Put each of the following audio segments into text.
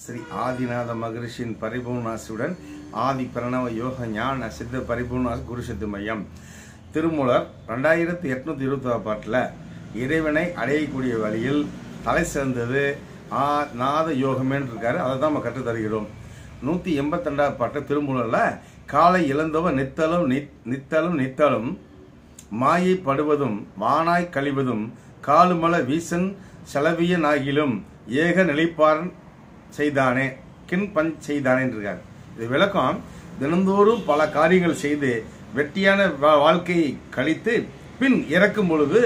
ஸ்ரீ ஆதிநாத மகரிஷியின் பரிபூர்ணாசியுடன் ஆதி பிரணவ யோக ஞான சித்த பரிபூர்ணாஸ் குரு சித்து மையம் திருமூலர் ரெண்டாயிரத்தி எட்நூத்தி இருபத்தி பாட்டில் இறைவனை அடையக்கூடிய வழியில் தலை சிறந்தது ஆ நாத யோகமேன்னு இருக்காரு அதை தான் நம்ம கற்றுத் தருகிறோம் நூற்றி எண்பத்தெண்டாவது பாட்டு திருமூலரில் காலை இழந்தவன் நித்தலும் நித்- நித்தலும் நித்தலும் மாயை படுவதும் வானாய் கழிவதும் காலுமல வீசன் செலவியனாகிலும் ஏக நிலைப்பாரன் செய்தானே கின் பஞ்ச் செய்தானே இருக்கார் இது விளக்கம் தினந்தோறும் பல காரியங்கள் செய்து வெட்டியான வா- வாழ்க்கையை கழித்து பின் இறக்கும் பொழுது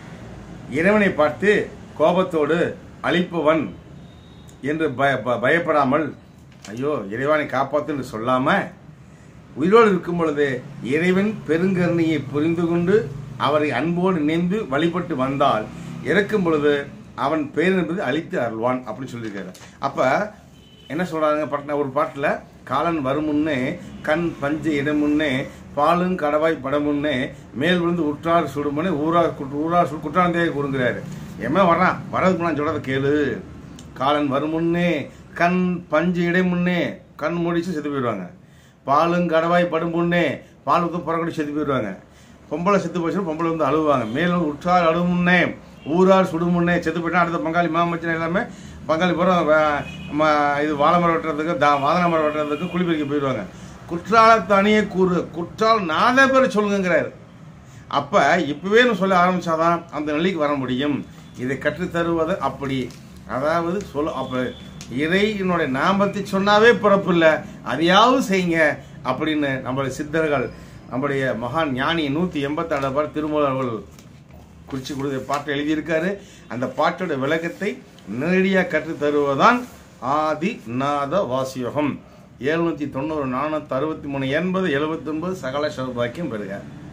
இறைவனை பார்த்து கோபத்தோடு அழிப்பவன் என்று பய ப- பயப்படாமல் ஐயோ இறைவனை காப்பாத்துன்னு சொல்லாம உயிரோடு இருக்கும் பொழுது இறைவன் பெருங்கருணையை புரிந்து கொண்டு அவரை அன்போடு நினைந்து வழிபட்டு வந்தால் இறக்கும் பொழுது அவன் பேர் என்பது அழித்து அருள்வான் அப்படின்னு சொல்லியிருக்காரு அப்ப என்ன சொல்றாங்க பாட்டின ஒரு பாட்டுல காலன் வரும் முன்னே கண் பஞ்சு இடம் முன்னே பாலும் கடவாய் படம் முன்னே மேல் விழுந்து உற்றார் சுடுமுன்னே ஊரார் குற்ற- ஊரார் சுடு குற்றாந்தே கூறுங்கிறாரு எம்ம வர்றான் வரதுக்கு நான் சொல்றத கேளு காலன் வரும் முன்னே கண் பஞ்சு இடை முன்னே கண் மூடிச்சு செத்து போயிடுவாங்க பாலும் கடவாய் படும் முன்னே பால் ஊற்று புறக்கடி செத்து போயிடுவாங்க பொம்பளை செத்து போச்சுன்னா பொம்பளை வந்து அழுவாங்க மேலும் உற்றார் அழுவும் முன்னே ஊரார் சுடும் முன்னே செத்து போயிட்டா அடுத்த பங்காளி மாமச்சன் எல்லாமே பங்காளி பூரா வ- ம- இது வாழை மரம் வெட்டுறதுக்கு தா வாதன மரம் வெட்டுறதுக்கு குழி பறிக்க போயிடுவாங்க குற்றாலத்தானியே கூறு குற்றால் நாத பேர் சொல்லுங்கிறாரு அப்ப இப்பவே நம்ம சொல்ல ஆரம்பிச்சாதான் அந்த நிலைக்கு வர முடியும் இதை கற்றுத் தருவது அப்படி அதாவது சொல்ல அப்ப இறையினுடைய நாமத்தை சொன்னாவே பிறப்பு இல்லை அதையாவது செய்யுங்க அப்படின்னு நம்மளுடைய சித்தர்கள் நம்முடைய மகான் ஞானி நூத்தி எண்பத்தாறு பார் திருமூலர் அவர்கள் குறிச்சு கொடுத்த பாட்டை எழுதியிருக்காரு அந்த பாட்டோட விளக்கத்தை நேரடியாக கற்றுத் தருவதுதான் ஆதி நாத வாசியோகம் எழுநூத்தி தொண்ணூறு நானூத்தி அறுபத்தி மூணு எண்பது எழுபத்தி ஒன்பது சகல சௌபாக்கியம் பெறுக